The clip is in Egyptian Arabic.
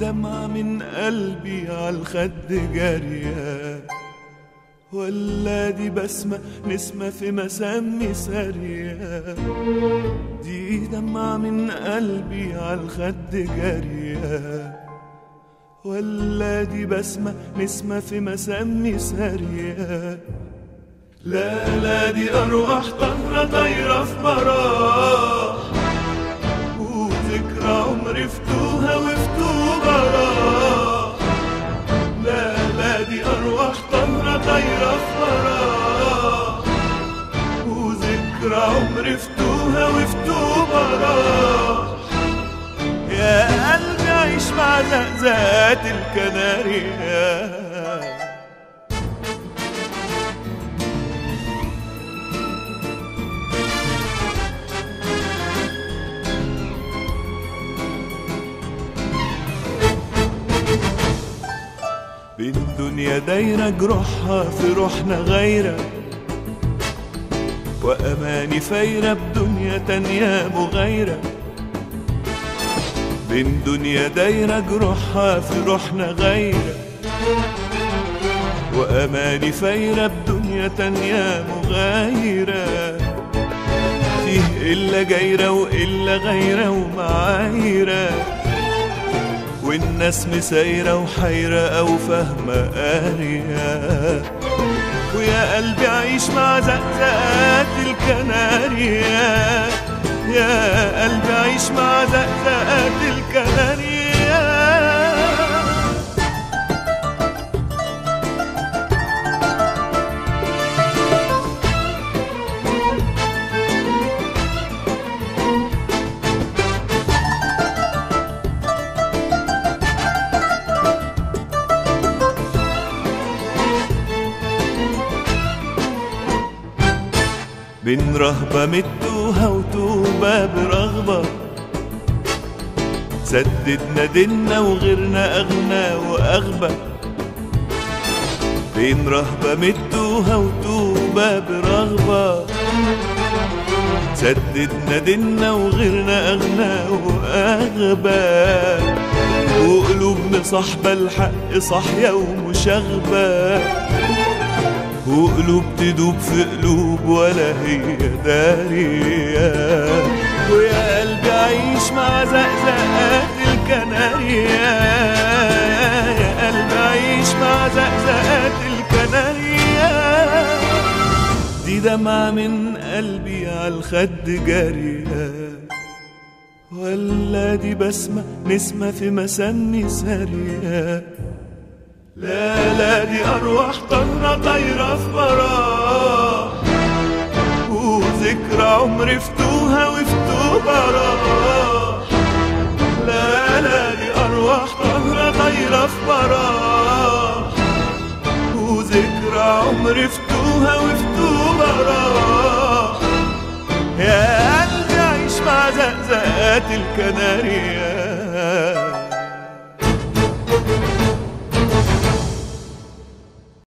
دمعة من قلبي عالخد جارية ولا دي بسمة نسمة في مسامي سارية دي دمعة من قلبي عالخد جارية ولا دي بسمة نسمة في مسامي سارية لا لا دي أرواح طايرة طايرة في براح وذكرى عمري فتوها وفتوها راح لا لا دي أرواح طايرة طايرة في براح وذكرى عمري فتوها وفتوها راح يا قلبي عيش مع زقزقات الكناريا بالدنيا دايرة جروحها في روحنا غايرة وأماني فايرة بدنيا تانية مغايرة بين دنيا دايرة جروحها في روحنا غايرة وأماني فايرة بدنيا تانية مغايرة فيه إلا جايرة وإلا غايرة ومعايرة والناس مسايرة وحيرة أو فاهمة قارية ويا قلبي عيش مع زقزقات الكناريا يا قلبي عيش مع زقزقات الكناريا بين رهبة متوها وتوبة برغبة سددنا دينا وغيرنا أغنى وأغبى بين رهبة متوها وتوبة برغبة سددنا دينا وغيرنا أغنى وأغبى وقلوب مصاحبة الحق صاحية ومشاغبة وقلوب تدوب في قلوب ولا هي دارية ويا قلبي عيش مع زقزقات الكناريا يا قلبي عيش مع زقزقات الكناريا دي دمعة من قلبي عالخد جارية ولا دي بسمة نسمة في مسامي سارية لا لا دي أرواح طايرة طايرة في براح وذكرى عمري فتوها وفتوها راح لا لا دي أرواح طايرة طايرة في براح وذكرى عمري فتوها وفتوها راح يا قلبي عيش مع زقزقات الكناريا